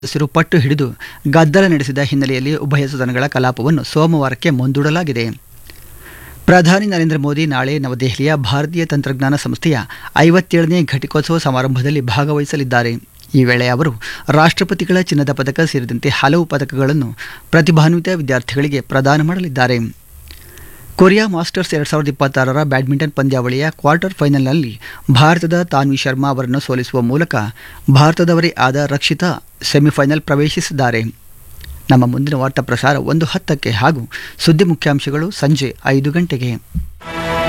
ಸದಸ್ಯರು ಪಟ್ಟು ಹಿಡಿದು ಗದ್ದಲ ನಡೆಸಿದ ಹಿನ್ನೆಲೆಯಲ್ಲಿ ಉಭಯ ಸದನಗಳ ಕಲಾಪವನ್ನು ಸೋಮವಾರಕ್ಕೆ ಮುಂದೂಡಲಾಗಿದೆ ಪ್ರಧಾನಿ ನರೇಂದ್ರ ಮೋದಿ ನಾಳೆ ನವದೆಹಲಿಯ ಭಾರತೀಯ ತಂತ್ರಜ್ಞಾನ ಸಂಸ್ಥೆಯ ಐವತ್ತೇಳನೇ ಘಟಿಕೋತ್ಸವ ಸಮಾರಂಭದಲ್ಲಿ ಭಾಗವಹಿಸಲಿದ್ದಾರೆ ಈ ವೇಳೆ ಅವರು ರಾಷ್ಟ್ರಪತಿಗಳ ಚಿನ್ನದ ಪದಕ ಸೇರಿದಂತೆ ಹಲವು ಪದಕಗಳನ್ನು ಪ್ರತಿಭಾನ್ವಿತ ವಿದ್ಯಾರ್ಥಿಗಳಿಗೆ ಪ್ರದಾನ ಮಾಡಲಿದ್ದಾರೆ ಕೊರಿಯಾ ಮಾಸ್ಟರ್ಸ್ ಎರಡು ಸಾವಿರದ ಇಪ್ಪತ್ತಾರರ ಬ್ಯಾಡ್ಮಿಂಟನ್ ಪಂದ್ಯಾವಳಿಯ ಕ್ವಾರ್ಟರ್ ಫೈನಲ್ನಲ್ಲಿ ಭಾರತದ ತಾನ್ವಿ ಶರ್ಮಾ ಅವರನ್ನು ಸೋಲಿಸುವ ಮೂಲಕ ಭಾರತದವರೇ ಆದ ರಕ್ಷಿತಾ ಸೆಮಿಫೈನಲ್ ಪ್ರವೇಶಿಸಿದ್ದಾರೆ ನಮ್ಮ ಮುಂದಿನ ವಾರ್ತಾ ಪ್ರಸಾರ ಒಂದು ಹತ್ತಕ್ಕೆ ಹಾಗೂ ಸುದ್ದಿ ಮುಖ್ಯಾಂಶಗಳು ಸಂಜೆ ಐದು ಗಂಟೆಗೆ